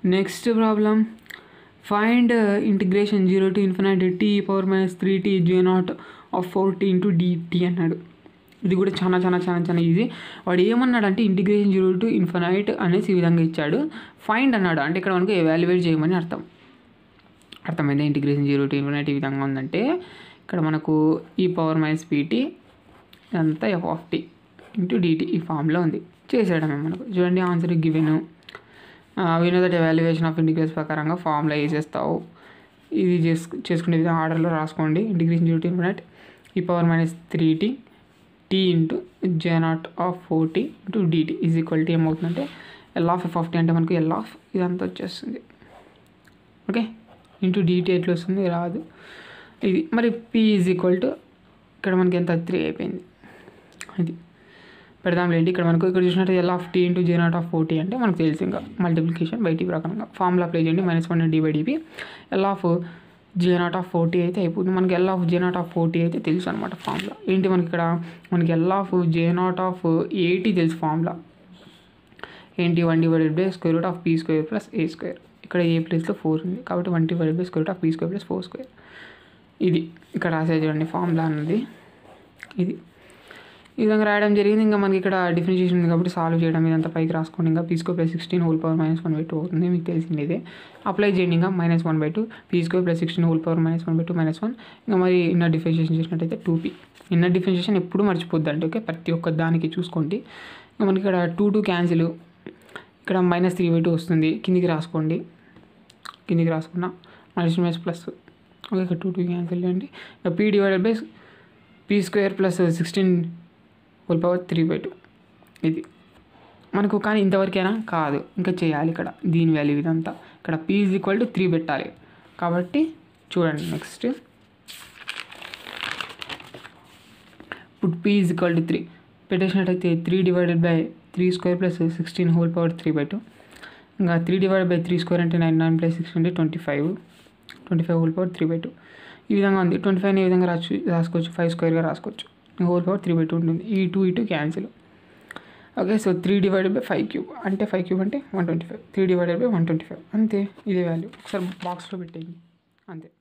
next problem find integration zero to infinite t power minus three t J not of four t into dt అన్నాడు ఇది కూడా చాలా చాలా చాలా చాలా ఈజీ వాడు ఏమన్నాడంటే ఇంటిగ్రేషన్ జీరో టు ఇన్ఫినైట్ అనేసి ఈ విధంగా ఇచ్చాడు ఫైండ్ అన్నాడు అంటే ఇక్కడ మనకు ఎవాల్యుయేట్ చేయమని అర్థం అర్థమైంది ఇంటిగ్రేషన్ జీరో టు ఇన్ఫినైట్ ఈ విధంగా ఉందంటే ఇక్కడ మనకు ఈ పవర్ మైనస్ పీటీ ఇదంతా f of t into dt ఈ ఫామ్లో ఉంది చేసేయడమే మనకు చూడండి ఆన్సర్ గివెన్ వినో దట్ ఎవాల్యుయేషన్ ఆఫ్ ఇంటిగ్రేషన్ ప్రకారంగా ఫామ్లో వేసేస్తావు ఇది చేసుకు చేసుకునే విధంగా ఆర్డర్లో రాసుకోండి ఇంటిగ్రేషన్ జీరో టు ఇన్ఫినైట్ ఈ power minus three t t into J not of four t into dt is equal t ఏమవుతుందంటే L of f of t అంటే మనకు ఎల్ ఆఫ్ ఇదంతా వచ్చేస్తుంది ఓకే ఇంటూ డిటీ ఎట్లా వస్తుంది రాదు ఇది మరి పీ ఈజ్ ఈక్వల్ టు ఇక్కడ మనకి ఎంత త్రీ అయిపోయింది ఇది పెడదాంలేండి ఇక్కడ మనకు ఇక్కడ చూసినట్టు L of t into J not of four t అంటే మనకు తెలుసు ఇంకా మల్టిప్లికేషన్ బై టీ ప్రకారంగా ఫార్ములా అప్లై చేయండి minus one d by dp L of J not of four t అయితే అయిపోతుంది మనకి L of J not of four t అయితే తెలుసు అనమాట ఫార్ములా ఏంటి మనకి ఇక్కడ మనకి L of J not of a t తెలుసు ఫార్ములా ఏంటి one divided by square root of p square plus A square ఇక్కడ ఏ ప్లేస్లో ఫోర్ ఉంది కాబట్టి one divided by square root of p square plus four square ఇది ఇక్కడ రాసే చూడండి ఫార్ములా అన్నది ఇది ఈ విధంగా రాయడం జరిగింది ఇంకా మనకి ఇక్కడ డిఫరెన్షియేషన్ ఉంది కాబట్టి సాల్వ్ చేయడం ఇదంతా పైకి రాసుకోండి ఇంకా p square plus sixteen whole power minus one by two అవుతుంది మీకు తెలిసింది ఇదే అప్లై చేయండి ఇంకా minus one by two p square plus sixteen whole power minus one by two minus one ఇంకా మరి ఇన్నర్ డిఫరెన్షియేషన్ చేసినట్టయితే టూ పీ ఇన్నర్ డిఫరెన్షియేషన్ ఎప్పుడు మర్చిపోద్దండి ఓకే ప్రతి ఒక్క దానికి చూసుకోండి ఇంకా మనకి ఇక్కడ టూ టూ క్యాన్సిల్ ఇక్కడ మైనస్ త్రీ బై టూ వస్తుంది కిందికి రాసుకోండి కిందికి రాసుకున్నా మైనస్ మైనస్ ప్లస్ ఓకే ఇక్కడ టూ టూ క్యాన్సిల్ చేయండి ఇంకా p divided by p square plus sixteen whole power three by two ఇది మనకు కానీ ఇంతవరకైనా కాదు ఇంకా చేయాలి ఇక్కడ దీని వాల్యూ ఇదంతా ఇక్కడ p is equal to three పెట్టాలి కాబట్టి చూడండి నెక్స్ట్ ఇప్పుడు p is equal to three పెట్టేసినట్టయితే three divided by three square plus sixteen whole power three by two ఇంకా three divided by three square అంటే నైన్ నైన్ ప్లస్ సిక్స్ అంటే twenty five twenty five whole power three by two ఈ విధంగా ఉంది twenty ఫైవ్ని ఈ విధంగా రాసు రాసుకోవచ్చు ఫైవ్ స్క్వేర్గా రాసుకోవచ్చు whole power three by two ఉంటుంది ఈ టూ ఈ two cancel okay so three divided by five cube అంటే ఫైవ్ క్యూబ్ అంటే one twenty five three divided by one twenty five అంతే ఇదే వాల్యూ ఒకసారి బాక్స్లో పెట్టేయండి అంతే